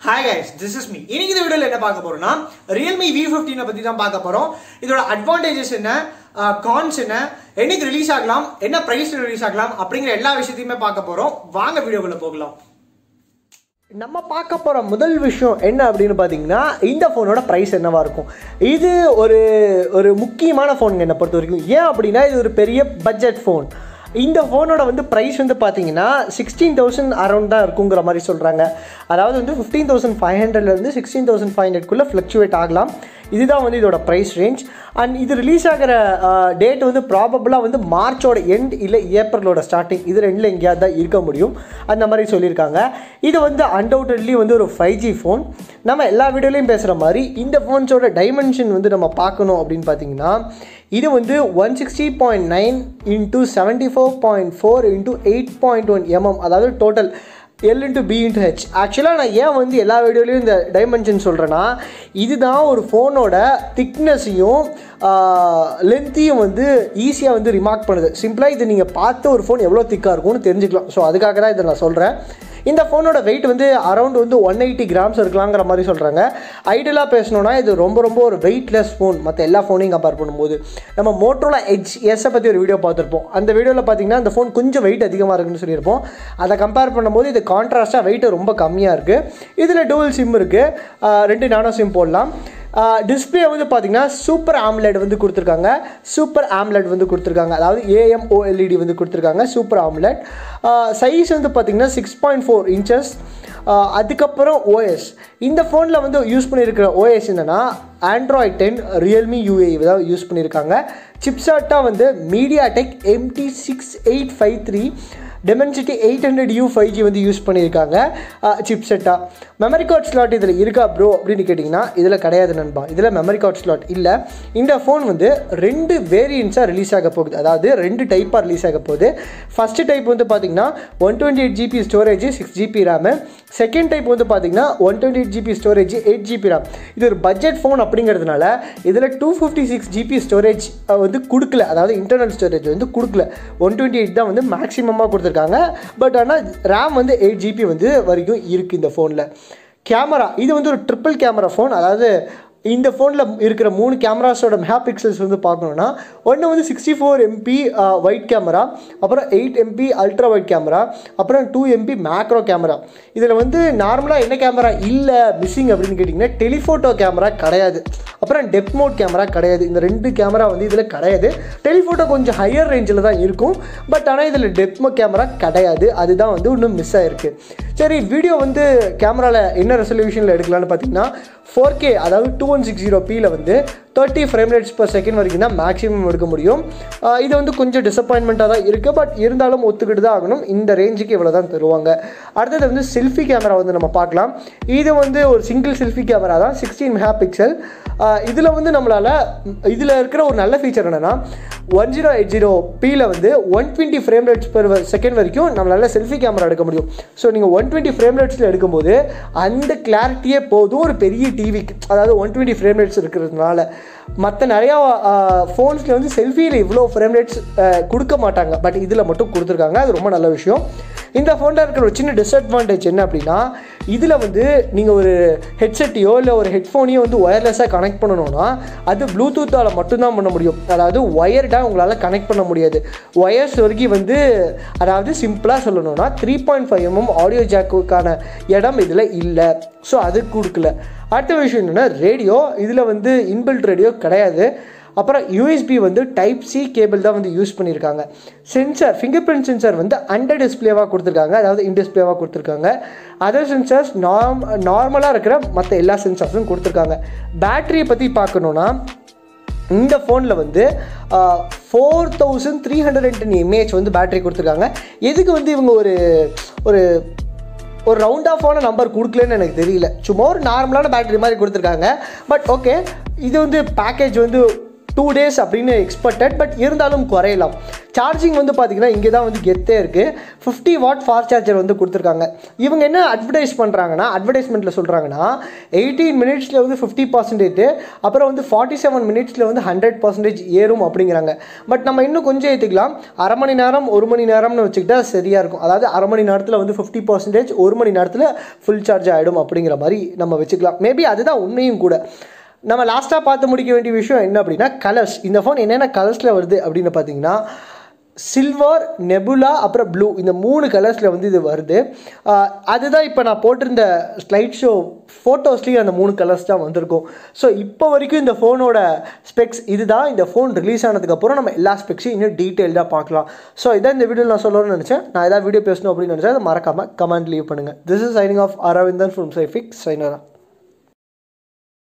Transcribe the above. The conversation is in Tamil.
hi guys this is me இன்னைக்கு இந்த வீடியோவில் என்ன பார்க்க போறோம்னா ரியல்மி வி ஃபிஃப்டீனை பற்றி தான் பார்க்க போகிறோம் இதோட அட்வான்டேஜஸ் என்ன கான்ஸ் என்ன என்னைக்கு ரிலீஸ் ஆகலாம் என்ன ப்ரைஸ் ரிலீஸ் ஆகலாம் அப்படிங்கிற எல்லா விஷயத்தையுமே பார்க்க போகிறோம் வாங்க வீடியோக்குள்ள போகலாம் நம்ம பார்க்க போகிற முதல் விஷயம் என்ன அப்படின்னு பார்த்தீங்கன்னா இந்த ஃபோனோட ப்ரைஸ் என்னவா இருக்கும் இது ஒரு ஒரு முக்கியமான ஃபோனுங்க என்னை பொறுத்த வரைக்கும் ஏன் அப்படின்னா இது ஒரு பெரிய பட்ஜெட் ஃபோன் இந்த ஃபோனோட வந்து ப்ரைஸ் வந்து பார்த்தீங்கன்னா சிக்ஸ்டீன் தௌசண்ட் அரௌண்ட் தான் இருக்குங்கிற மாதிரி சொல்கிறாங்க அதாவது வந்து ஃபிஃப்டீன் தௌசண்ட் ஃபைவ் ஹண்ட்ரட்லேருந்து சிக்ஸ்டீன் தௌசண்ட் ஃபைவ் ஹண்ட்ரட்குள்ளே ஃப்ளக்சுவேட் ஆகலாம் இதுதான் வந்து இதோட ப்ரைஸ் ரேஞ்ச் அண்ட் இது ரிலீஸ் ஆகிற டேட் வந்து ப்ராபபிளாக வந்து மார்ச்சோட எண்ட் இல்லை ஏப்ரலோட ஸ்டார்டிங் இது ரெண்டில் எங்கேயாவது தான் இருக்க முடியும் அந்த மாதிரி சொல்லியிருக்காங்க இது வந்து அன்டவுட்டட்லி வந்து ஒரு ஃபைவ் ஜி ஃபோன் நம்ம எல்லா வீடியோலையும் பேசுகிற மாதிரி இந்த ஃபோன்ஸோட டைமென்ஷன் வந்து நம்ம பார்க்கணும் அப்படின்னு பார்த்தீங்கன்னா இது வந்து one sixty point nine into seventy four point four into eight point one MM அதாவது total L into B into H ஆக்சுவலாக நான் ஏன் வந்து எல்லா வீடியோலையும் இந்த டைமென்ஷன் சொல்கிறேன்னா இதுதான் ஒரு ஃபோனோட திக்னஸையும் லென்த்தையும் வந்து ஈஸியாக வந்து ரிமார்க் பண்ணுது சிம்பிளாக இது நீங்கள் பார்த்து ஒரு ஃபோன் எவ்வளோ திக்காக இருக்கும்னு தெரிஞ்சுக்கலாம் ஸோ அதுக்காக தான் இதை நான் சொல்கிறேன் இந்த ஃபோனோட வெயிட் வந்து அரௌண்ட் வந்து ஒன் எயிட்டி கிராம்ஸ் இருக்கலாங்கிற மாதிரி சொல்கிறாங்க ஐடியலாக பேசணுன்னா இது ரொம்ப ரொம்ப ஒரு வெயிட்லெஸ் ஃபோன் மற்ற எல்லா ஃபோனையும் கம்பேர் பண்ணும்போது நம்ம மோட்டோல எச் எஸ்ஸை பற்றி ஒரு வீடியோ பார்த்துருப்போம் அந்த வீடியோவில் பார்த்தீங்கன்னா அந்த ஃபோன் கொஞ்சம் வெயிட் அதிகமாக இருக்குன்னு சொல்லியிருப்போம் அதை கம்பேர் பண்ணும்போது இது கான்ட்ராஸ்ட்டாக வெயிட் ரொம்ப கம்மியாக இருக்குது இதில் டூவல் சிம் இருக்குது ரெண்டு நானோ சிம் போடலாம் டிஸ்பிளே வந்து பார்த்தீங்கன்னா சூப்பர் ஆம்லெட் வந்து கொடுத்துருக்காங்க சூப்பர் ஆம்லெட் வந்து கொடுத்துருக்காங்க அதாவது ஏஎம்ஓஎல்இடி வந்து கொடுத்துருக்காங்க சூப்பர் ஆம்லெட் சைஸ் வந்து பார்த்தீங்கன்னா சிக்ஸ் பாயிண்ட் ஃபோர் இன்ச்சஸ் அதுக்கப்புறம் ஓஎஸ் இந்த ஃபோனில் வந்து யூஸ் பண்ணியிருக்கிற ஓஎஸ் என்னென்னா ஆண்ட்ராய்ட் டென் ரியல்மி யூஏ தான் யூஸ் பண்ணியிருக்காங்க சிப்சாட்டாக வந்து MediaTek MT six eight five three Dimensity eight hundred U five G வந்து யூஸ் பண்ணியிருக்காங்க சிப் செட்டாக மெமரி கார்ட் ஸ்லாட் இதில் இருக்கா ப்ரோ அப்படின்னு கேட்டிங்கன்னா இதில் கிடையாது நண்பா இதில் மெமரி கார்ட் ஸ்லாட் இல்லை இந்த ஃபோன் வந்து ரெண்டு வேரியன்ஸாக ரிலீஸ் ஆக போகுது அதாவது ரெண்டு டைப்பாக ரிலீஸ் ஆக போகுது ஃபஸ்ட்டு டைப் வந்து பார்த்திங்கன்னா one twenty eight GB storage six GB RAM second type வந்து பார்த்திங்கன்னா one twenty eight GB storage eight GB RAM இது ஒரு பட்ஜெட் ஃபோன் அப்படிங்கிறதுனால இதில் two fifty six GB storage வந்து கொடுக்கல அதாவது இன்டர்னல் ஸ்டோரேஜ் வந்து கொடுக்கல ஒன் டுவெண்ட்டி எயிட் தான் வந்து மேக்ஸிமமாக கொடுத்துருக்காங்க பட் ஆனால் ரேம் வந்து எயிட் ஜிபி வந்து வரைக்கும் இருக்குது இந்த ஃபோனில் கேமரா இது வந்து ஒரு ட்ரிப்பிள் கேமரா ஃபோன் அதாவது இந்த ஃபோனில் இருக்கிற மூணு கேமராஸோட மெகா பிக்சல்ஸ் வந்து பார்க்கணுன்னா ஒன்று வந்து sixty four MP wide camera அப்புறம் eight MP ultra wide camera அப்புறம் டூ எம்பி மேக்ரோ கேமரா இதில் வந்து நார்மலாக என்ன கேமரா இல்லை மிஸ்ஸிங் அப்படின்னு கேட்டிங்கன்னா டெலிஃபோட்டோ கேமரா கிடையாது அப்புறம் டெப் மோட் கேமரா கிடையாது இந்த ரெண்டு கேமரா வந்து இதில் கிடையாது டெலிஃபோட்டோ கொஞ்சம் ஹையர் ரேஞ்சில் தான் இருக்கும் பட் ஆனால் இதில் டெப்மோ கேமரா கிடையாது அதுதான் வந்து இன்னும் மிஸ் ஆகிருக்கு சரி வீடியோ வந்து கேமராவில் என்ன ரெசல்யூஷனில் எடுக்கலான்னு பார்த்தீங்கன்னா ஃபோர் கே அதாவது டூ ஒன் சிக்ஸ் ஜீரோ பியில் வந்து thirty frame rates per second வரைக்கும் தான் மேக்ஸிமம் எடுக்க முடியும் இது வந்து கொஞ்சம் டிசப்பாயின்மெண்ட்டாக தான் இருக்குது பட் இருந்தாலும் ஒத்துக்கிட்டு தான் ஆகணும் இந்த ரேஞ்சுக்கு இவ்வளோ தான் தருவாங்க அடுத்தது வந்து செல்ஃபி கேமரா வந்து நம்ம பார்க்கலாம் இது வந்து ஒரு சிங்கிள் செல்ஃபி கேமரா தான் சிக்ஸ்டீன் மெகா பிக்சல் இதில் வந்து நம்மளால் இதில் இருக்கிற ஒரு நல்ல ஃபீச்சர் என்னென்னா ஒன் ஜீரோ எயிட் ஜீரோ பியில் வந்து one twenty frame rates per second வரைக்கும் நம்மளால் செல்ஃபி கேமரா எடுக்க முடியும் ஸோ நீங்கள் ஒன் டுவெண்ட்டி ஃப்ரேம் ரேட்ஸில் எடுக்கும்போது அந்த கிளாரிட்டியே போதும் ஒரு பெரிய டிவிக்கு அதாவது ஒன் டுவெண்ட்டி ஃப்ரேம் ரேட்ஸ் இருக்கிறதுனால மற்ற நிறையா ஃபோன்ஸில் வந்து செல்ஃபியில் இவ்வளோ ஃப்ரேம் ரேட்ஸ் கொடுக்க மாட்டாங்க பட் இதில் மட்டும் கொடுத்துருக்காங்க அது ரொம்ப நல்ல விஷயம் இந்த ஃபோனில் இருக்கிற ஒரு சின்ன டிஸ்அட்வான்டேஜ் என்ன அப்படின்னா இதில் வந்து நீங்கள் ஒரு ஹெட்செட்டையோ இல்லை ஒரு ஹெட்ஃபோனையோ வந்து ஒயர்லெஸ்ஸாக கனெக்ட் பண்ணணும்னா அது ப்ளூடூத்தால் மட்டும்தான் பண்ண முடியும் அதாவது ஒயர்டாக உங்களால் கனெக்ட் பண்ண முடியாது ஒயர்ஸ் வரைக்கும் வந்து அதாவது சிம்பிளாக சொல்லணும்னா three point five MM audio ஜாக்குக்கான இடம் இதில் இல்லை ஸோ அது கொடுக்கல அடுத்த விஷயம் என்னென்னா ரேடியோ இதில் வந்து இன்பில்ட் ரேடியோ கிடையாது அப்புறம் யூஎஸ்பி வந்து டைப் சி கேபிள் தான் வந்து யூஸ் பண்ணியிருக்காங்க சென்சார் ஃபிங்கர் பிரிண்ட் சென்சார் வந்து அண்டர் டிஸ்பிளேவாக கொடுத்துருக்காங்க அதாவது இன் டிஸ்பிளேவாக கொடுத்துருக்காங்க அதர் சென்சார்ஸ் நார்ம் நார்மலாக இருக்கிற மற்ற எல்லா சென்சார்ஸும் கொடுத்துருக்காங்க பேட்டரியை பற்றி பார்க்கணுன்னா இந்த ஃபோனில் வந்து four thousand three hundred and ten mAh வந்து பேட்டரி கொடுத்துருக்காங்க எதுக்கு வந்து இவங்க ஒரு ஒரு ஒரு ரவுண்ட் ஆஃபான நம்பர் கொடுக்கலன்னு எனக்கு தெரியல சும்மா ஒரு நார்மலான பேட்டரி மாதிரி கொடுத்துருக்காங்க பட் ஓகே இது வந்து பேக்கேஜ் வந்து டூ டேஸ் அப்படின்னு எக்ஸ்பெக்டட் பட் இருந்தாலும் குறையலாம் சார்ஜிங் வந்து பார்த்தீங்கன்னா இங்கே தான் வந்து கெத்தே இருக்குது ஃபிஃப்டி வாட் ஃபாஸ்ட் சார்ஜர் வந்து கொடுத்துருக்காங்க இவங்க என்ன அட்வர்டைஸ் பண்ணுறாங்கன்னா அட்வர்டைஸ்மெண்ட்டில் சொல்கிறாங்கன்னா எயிட்டீன் மினிட்ஸில் வந்து ஃபிஃப்டி பர்சன்டேஜ் அப்புறம் வந்து ஃபார்ட்டி செவன் மினிட்ஸில் வந்து ஹண்ட்ரட் பர்சன்டேஜ் ஏறும் அப்படிங்கிறாங்க பட் நம்ம இன்னும் கொஞ்சம் ஏற்றிக்கலாம் அரை மணி நேரம் ஒரு மணி நேரம்னு வச்சுக்கிட்டா சரியாக இருக்கும் அதாவது அரை மணி நேரத்தில் வந்து ஃபிஃப்டி பர்சன்டேஜ் ஒரு மணி நேரத்தில் ஃபுல் சார்ஜ் ஆகிடும் அப்படிங்கிற மாதிரி நம்ம வச்சுக்கலாம் மேபி அதுதான் உண்மையும் கூட நம்ம லாஸ்ட்டாக பார்த்து முடிக்க வேண்டிய விஷயம் என்ன அப்படின்னா கலர்ஸ் இந்த ஃபோன் என்னென்ன கலர்ஸில் வருது அப்படின்னு பார்த்தீங்கன்னா சில்வர் நெபுலா அப்புறம் ப்ளூ இந்த மூணு கலர்ஸில் வந்து இது வருது ஆஹ் அதுதான் இப்போ நான் போட்டிருந்த ஸ்லைட் ஷோ ஃபோட்டோஸ்லேயும் அந்த மூணு கலர்ஸ் தான் வந்திருக்கும் ஸோ இப்போ வரைக்கும் இந்த ஃபோனோட ஸ்பெக்ஸ் இதுதான் இந்த ஃபோன் ரிலீஸ் ஆனதுக்கப்புறம் நம்ம எல்லா ஸ்பெக்ஸையும் இன்னும் டீட்டெயில்டாக பார்க்கலாம் ஸோ இதான் இந்த வீடியோ நான் சொல்லணும்னு நினச்சேன் நான் ஏதாவது வீடியோ பேசணும் அப்படின்னு நினச்சா அதை மறக்காமல் கமெண்ட் லீவ் பண்ணுங்கள் this is signing off Aravindan from சைஃபிக் சைனரா